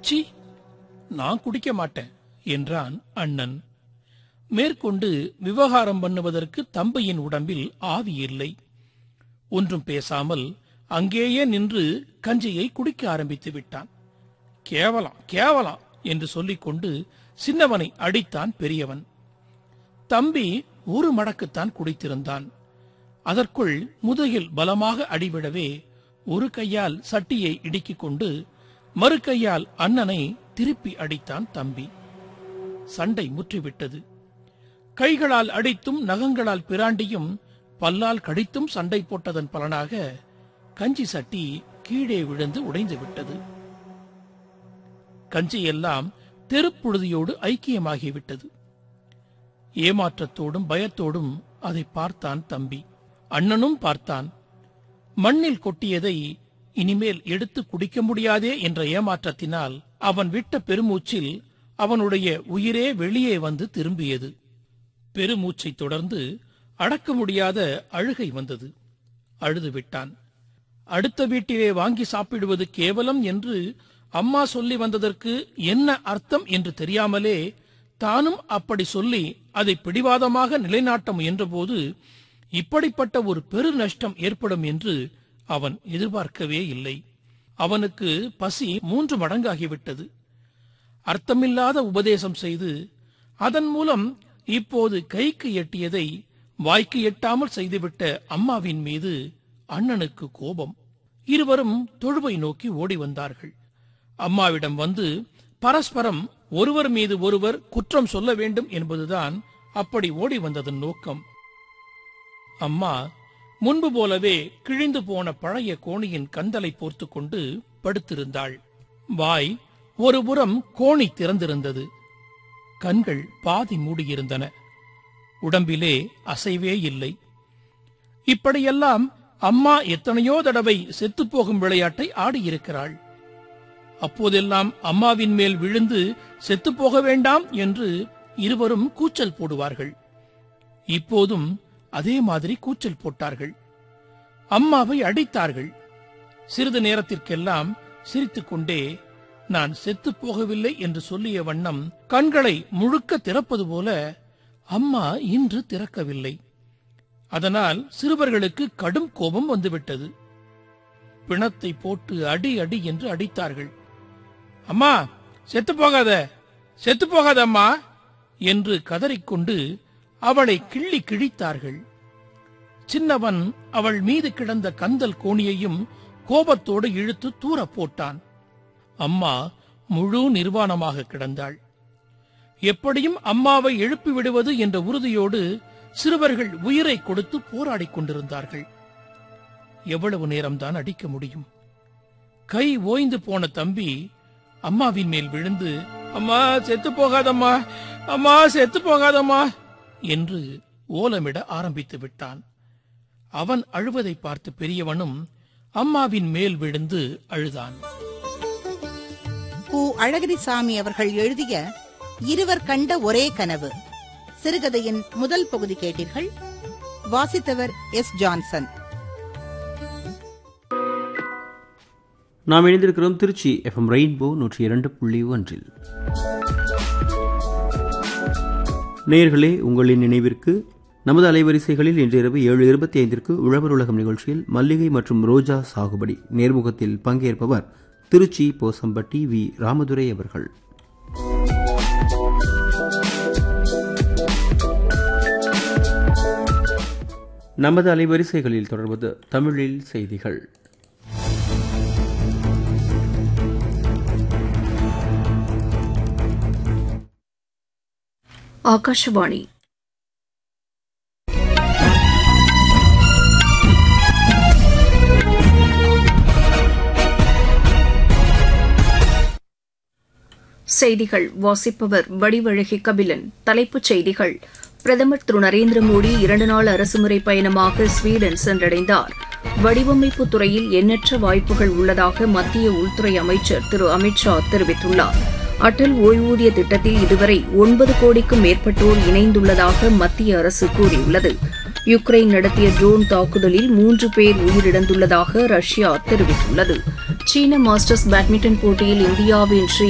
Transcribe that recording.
C நான் குடிக்க மாட்டேன் என்றான் அண்ணன் மேற்கொண்டு விவகாரம் பண்ணுவதற்கு தம்பியின் உடம்பில் ஆவி இல்லை ஒன்றும் பேசாமல் அங்கேயே நின்று கஞ்சியை குடிக்க ஆரம்பித்து விட்டான் கேவலம் கேவலம் என்று சொல்லிக்கொண்டு சின்னவனை அடித்தான் பெரியவன் தம்பி ஒரு மடக்குத்தான் குடித்திருந்தான் அதற்குள் முதுகில் பலமாக அடிவிடவே ஒரு கையால் சட்டியை இடுக்கிக் கொண்டு மறு கையால் அண்ணனை திருப்பி அடித்தான் தம்பி சண்டை முற்றிவிட்டது கைகளால் அடித்தும் நகங்களால் பிராண்டியும் பல்லால் கடித்தும் சண்டை போட்டதன் பலனாக கஞ்சி சட்டி கீழே விழுந்து உடைந்து விட்டது கஞ்சி எல்லாம் தெருப்புழுதியோடு ஐக்கியமாகிவிட்டது ஏமாற்றத்தோடும் பயத்தோடும் அதை பார்த்தான் தம்பி அண்ணனும் பார்த்தான் மண்ணில் கொட்டியதை இனிமேல் எடுத்து குடிக்க முடியாதே என்ற ஏமாற்றத்தினால் அவன் விட்ட பெருமூச்சில் அவனுடைய உயிரே வெளியே வந்து திரும்பியது பெருமூச்சை தொடர்ந்து அடக்க முடியாத அழுகை வந்தது அழுது விட்டான் அடுத்த வீட்டிலே வாங்கி சாப்பிடுவது கேவலம் என்று அம்மா சொல்லி வந்ததற்கு என்ன அர்த்தம் என்று தெரியாமலே தானும் அப்படி சொல்லி அதை பிடிவாதமாக நிலைநாட்ட முயன்றபோது இப்படிப்பட்ட ஒரு பெரு நஷ்டம் ஏற்படும் என்று அவன் எதிர்பார்க்கவே இல்லை அவனுக்கு பசி மூன்று மடங்காகிவிட்டது அர்த்தமில்லாத உபதேசம் செய்து அதன் மூலம் இப்போது கைக்கு எட்டியதை வாய்க்கு எட்டாமல் செய்துவிட்ட அம்மாவின் மீது அண்ணனுக்கு கோபம் இருவரும் தொழுவை நோக்கி ஓடி வந்தார்கள் அம்மாவிடம் வந்து பரஸ்பரம் ஒருவர் மீது ஒருவர் குற்றம் சொல்ல வேண்டும் என்பதுதான் அப்படி ஓடி வந்ததன் நோக்கம் அம்மா முன்பு போலவே கிழிந்து போன பழைய கோணியின் கந்தலை போர்த்து கொண்டு படுத்திருந்தாள் வாய் ஒருபுறம் கோணி திறந்திருந்தது கண்கள் பாதி மூடியிருந்தன உடம்பிலே அசைவே இல்லை இப்படியெல்லாம் அம்மா எத்தனையோ தடவை செத்துப்போகும் விளையாட்டை ஆடியிருக்கிறாள் அப்போதெல்லாம் அம்மாவின் மேல் விழுந்து செத்துப்போக வேண்டாம் என்று இருவரும் கூச்சல் போடுவார்கள் இப்போதும் அதே மாதிரி கூச்சல் போட்டார்கள் அம்மாவை அடித்தார்கள் சிறிது நேரத்திற்கெல்லாம் சிரித்துக்கொண்டே நான் செத்துப் போகவில்லை என்று சொல்லிய வண்ணம் கண்களை முழுக்க திறப்பது போல அம்மா இன்று திறக்கவில்லை அதனால் சிறுவர்களுக்கு கடும் கோபம் வந்துவிட்டது பிணத்தை போட்டு அடி அடி என்று அடித்தார்கள் அம்மா செத்து போகாத செத்து போகாத அம்மா என்று கதறிக்கொண்டு அவளை கிள்ளி கிழித்தார்கள் சின்னவன் அவள் மீது கிடந்த கந்தல் கோணியையும் கோபத்தோடு இழுத்து தூர போட்டான் அம்மா முழு நிர்வாணமாக கிடந்தாள் எப்படியும் அம்மாவை எழுப்பி விடுவது என்ற உறுதியோடு சிறுவர்கள் உயிரை கொடுத்து போராடிக் கொண்டிருந்தார்கள் எவ்வளவு நேரம்தான் அடிக்க முடியும் கை ஓய்ந்து போன தம்பி அம்மாவின் மேல் விழுந்து அம்மா செத்து போகாதம்மா அம்மா செத்து போகாதம்மா என்று ஓலமிட ஆரம்பித்து விட்டான் அவன் அழுவதை பார்த்து பெரியவனும் அம்மாவின் மேல் விழுந்து அழுதான் கு அழகிரிசாமி அவர்கள் எழுதிய இருவர் கண்ட ஒரே கனவு சிறுகதையின் முதல் பகுதி கேட்டீர்கள் வாசித்தவர் எஸ் ஜான்சன் நாம் இணைந்திருக்கிறோம் திருச்சி எஃப்எம் ரெயின்போ நூற்றி இரண்டு புள்ளி ஒன்றில் நேயர்களே உங்களின் நினைவிற்கு நமது அலைவரிசைகளில் இன்று இரவு ஏழு இருபத்தி ஐந்திற்கு உழவர் உலகம் நிகழ்ச்சியில் மல்லிகை மற்றும் ரோஜா சாகுபடி நேர்முகத்தில் பங்கேற்பவர் திருச்சி போசம்பட்டி வி ராமதுரை அவர்கள் நமது அலைவரிசைகளில் தொடர்வது தமிழில் செய்திகள் ಆಕಾಶವಾಣಿ செய்திகள் வாசிப்பவர் வடிவழகி கபிலன் தலைப்புச் செய்திகள் பிரதமர் திரு நரேந்திர மோடி இரண்டு நாள் அரசுமுறை பயணமாக ஸ்வீடன் சென்றடைந்தார் வடிவமைப்பு துறையில் எண்ணற்ற வாய்ப்புகள் உள்ளதாக மத்திய உள்துறை அமைச்சர் திரு அமித்ஷா தெரிவித்துள்ளார் அடல் ஓய்வூதிய திட்டத்தில் இதுவரை ஒன்பது கோடிக்கும் மேற்பட்டோர் இணைந்துள்ளதாக மத்திய அரசு கூறியுள்ளது யுக்ரைன் நடத்திய ட்ரோன் தாக்குதலில் மூன்று பேர் உயிரிழந்துள்ளதாக ரஷ்யா தெரிவித்துள்ளது சீன மாஸ்டர்ஸ் பேட்மிண்டன் போட்டியில் இந்தியாவின் ஸ்ரீ